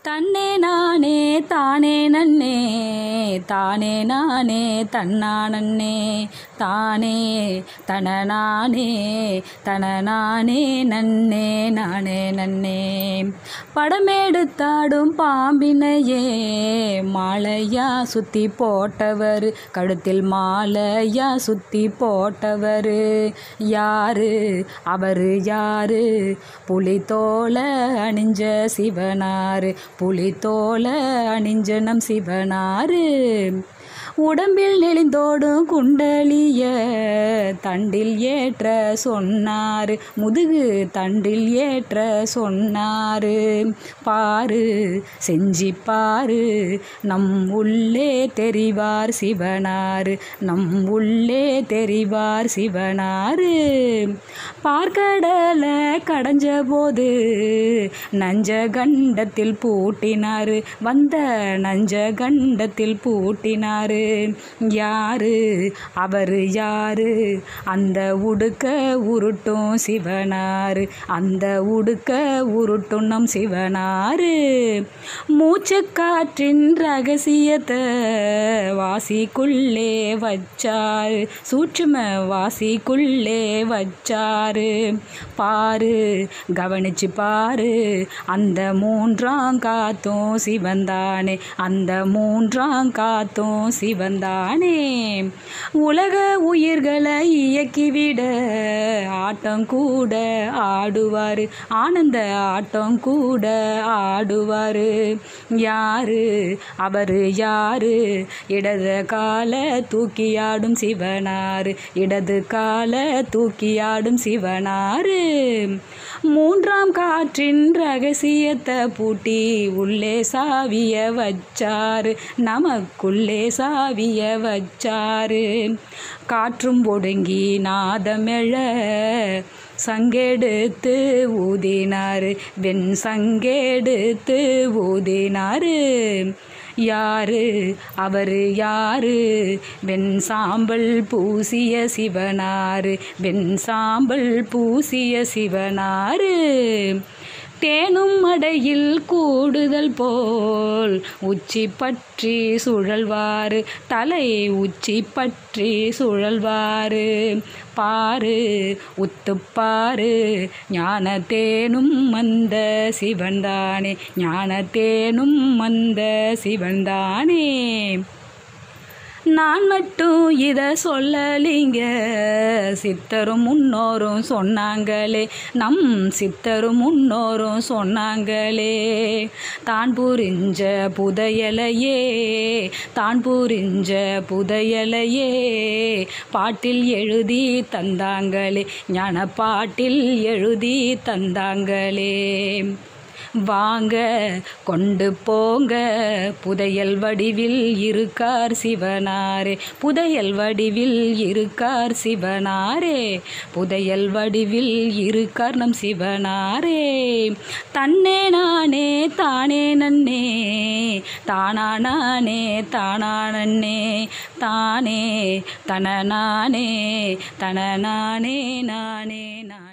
தன்னே நானே தானே நன்னே தானே நானே தன்னானன்னே தானே தன நானே தன நானே நன்னே நானே நன்னே படமெடுத்தாடும் பாம்பினையே மாலையா சுத்தி போட்டவர் கழுத்தில் மாலையா சுத்தி போட்டவர் யாரு அவரு யாரு புலித்தோல அணிஞ்ச சிவனாரு புலித்தோல அணிஞ்ச நம் சிவனாரு உடம்பில் நெளிந்தோடும் குண்டலிய தண்டில் ஏற்ற சொன்னாரு முதுகு தண்டில் ஏற்ற சொன்னாரு பாரு செஞ்சி பாரு நம் உள்ளே தெரிவார் சிவனாரு நம் உள்ளே தெரிவார் சிவனாரு பார்க்கடல கடைஞ்ச போது நஞ்ச கண்டத்தில் பூட்டினாரு வந்த நஞ்ச கண்டத்தில் பூட்டினாரு யாரு அவரு யாரு அந்த உடுக்க உருட்டும் சிவனாரு அந்த உடுக்க உருட்டும் நம் சிவனாரு மூச்சு காற்றின் ரகசியத்தை வாசிக்குள்ளே வச்சாரு சூட்சும வாசிக்குள்ளே வச்சாரு பாரு கவனிச்சு பாரு அந்த மூன்றாம் காத்தும் சிவந்தானே அந்த மூன்றாம் காத்தும் சிவந்தானே உலக உயிர்களை இயக்கிவிட ஆட்டம் கூட ஆடுவார் ஆனந்த ஆட்டம் கூட ஆடுவார் யாரு அவர் யாரு இடது கால தூக்கியாடும் சிவனாரு இடது கால தூக்கியாடும் சிவனாரு மூன்றாம் காற்றின் ரகசியத்தை பூட்டி உள்ளே சாவிய வச்சாரு நமக்குள்ளே சாவிய வச்சாரு காற்றும் ஒடுங்கி நாதமெழ சங்கெடுத்து ஊதினாரு வெண் சங்கெடுத்து ஊதினாரு யாரு அவரு யாரு வெண் சாம்பல் பூசிய சிவனாரு வெண் சாம்பல் பூசிய சிவனாரு தேனும் மடையில் கூடுதல் போல் உச்சி பற்றி சுழல்வாரு தலை உச்சி பற்றி சுழல்வாரு பாரு உத்துப்பாரு ஞான தேனும் மந்த சிவன்தானே ஞான தேனும் மந்த சிவன்தானே நான் மட்டும் இதை சொல்லலிங்க சித்தரும் முன்னோரும் சொன்னாங்களே நம் சித்தரும் முன்னோரும் சொன்னாங்களே தான் புரிஞ்ச புதையலையே தான் புரிஞ்ச புதையலையே பாட்டில் எழுதி தந்தாங்களே ஞான பாட்டில் எழுதி தந்தாங்களே வாங்க கொண்டு போங்க புதையல் வடிவில் இருக்கார் சிவனாரே புதையல் வடிவில் இருக்கார் சிவனாரே புதையல் வடிவில் இருக்கார் நம் சிவனாரே தன்னே நானே தானே நன்னே தானா நானே தானா நன்னே தானே தன நானே தன நானே நானே நான்